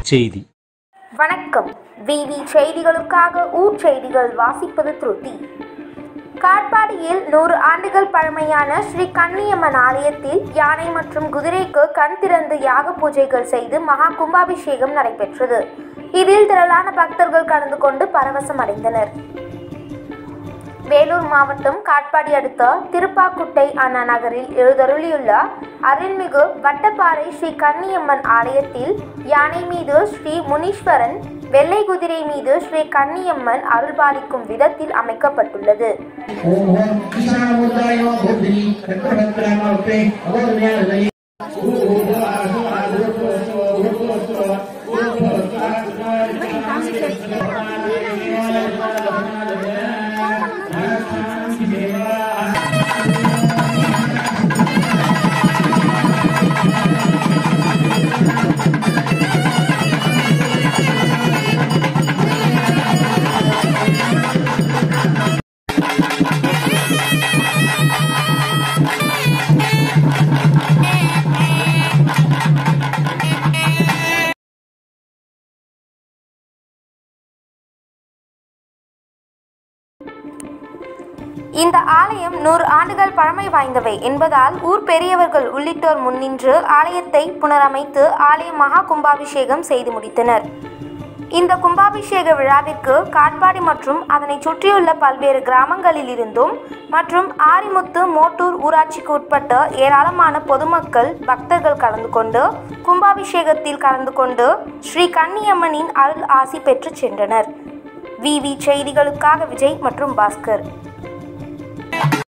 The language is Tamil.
செய்தி வணக்கம் விவி செய்திகளுக்காக ஊர் செய்திகள் வாசிப்பது திருதி காட்பாடியில் நூறு ஆண்டுகள் பழமையான ஸ்ரீ கன்னியம்மன் ஆலயத்தில் யானை மற்றும் குதிரைக்கு கண் திறந்து யாக பூஜைகள் செய்து மகா கும்பாபிஷேகம் நடைபெற்றது இதில் திரளான பக்தர்கள் கலந்து கொண்டு பரவசம் அடைந்தனர் வேலூர் மாவட்டம் காட்பாடி அடுத்த திருப்பாக்குட்டை அண்ணா நகரில் எழுதருளியுள்ள அருள்மிகு வட்டப்பாறை ஸ்ரீ கன்னியம்மன் ஆலயத்தில் யானை மீது ஸ்ரீ முனீஸ்வரன் வெள்ளை குதிரை மீது ஸ்ரீ கன்னியம்மன் அருள்பாலிக்கும் விதத்தில் அமைக்கப்பட்டுள்ளது ஓம் ஓம் ஈசானமூர்த்தாய நம புத்தி சக்கரவர்த்தராமே அவர்ணியாலய இந்த ஆலயம் நூறு ஆண்டுகள் பழமை வாய்ந்தவை என்பதால் ஊர் பெரியவர்கள் உள்ளிட்டோர் முன்னின்று ஆலயத்தை புனரமைத்து ஆலய மகா கும்பாபிஷேகம் செய்து முடித்தனர் இந்த கும்பாபிஷேக விழாவிற்கு காட்பாடி மற்றும் அதனை சுற்றியுள்ள பல்வேறு கிராமங்களில் இருந்தும் மற்றும் ஆரிமுத்து மோட்டூர் ஊராட்சிக்கு உட்பட்ட ஏராளமான பொதுமக்கள் பக்தர்கள் கலந்து கொண்டு கும்பாபிஷேகத்தில் கலந்து கொண்டு ஸ்ரீ கன்னியம்மனின் அருள் ஆசி பெற்று சென்றனர் விவி செய்திகளுக்காக விஜய் மற்றும் பாஸ்கர்